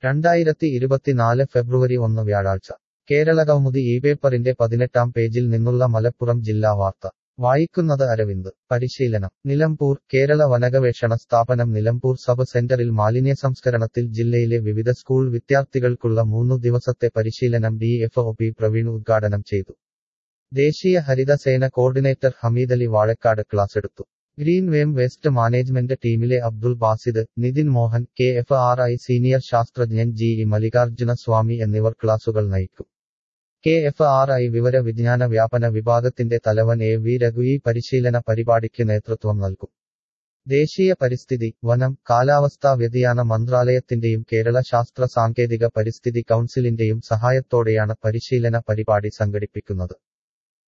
രണ്ടായിരത്തി ഇരുപത്തിനാല് ഫെബ്രുവരി ഒന്ന് വ്യാഴാഴ്ച കേരളകൗമുദി ഈ പേപ്പറിന്റെ പതിനെട്ടാം പേജിൽ നിന്നുള്ള മലപ്പുറം ജില്ലാ വാർത്ത വായിക്കുന്നത് അരവിന്ദ് പരിശീലനം നിലമ്പൂർ കേരള വനഗവേഷണ സ്ഥാപനം നിലമ്പൂർ സബ് സെന്ററിൽ മാലിന്യ സംസ്കരണത്തിൽ ജില്ലയിലെ വിവിധ സ്കൂൾ വിദ്യാർത്ഥികൾക്കുള്ള മൂന്നു ദിവസത്തെ പരിശീലനം D F O P Praveen ഉദ്ഘാടനം ചെയ്തു ദേശീയ ഹരിതസേന കോർഡിനേറ്റർ ഹമീദലി വാഴക്കാട് ക്ലാസെടുത്തു ഗ്രീൻ വേം വേസ്റ്റ് മാനേജ്മെന്റ് ടീമിലെ Abdul Basid Nithin Mohan K F R I senior ശാസ്ത്രജ്ഞൻ ജി ഇ മല്ലികാർജുന സ്വാമി എന്നിവർ ക്ലാസുകൾ നയിക്കും കെ എഫ് ആർ ഐ വിവര വിജ്ഞാന വ്യാപന വിഭാഗത്തിന്റെ തലവൻ എ വി രഘു ഈ പരിശീലന പരിപാടിക്ക് നേതൃത്വം നൽകും ദേശീയ പരിസ്ഥിതി വനം കാലാവസ്ഥാ വ്യതിയാന മന്ത്രാലയത്തിന്റെയും കേരള ശാസ്ത്ര സാങ്കേതിക പരിസ്ഥിതി കൗൺസിലിന്റെയും സഹായത്തോടെയാണ് പരിശീലന പരിപാടി സംഘടിപ്പിക്കുന്നത്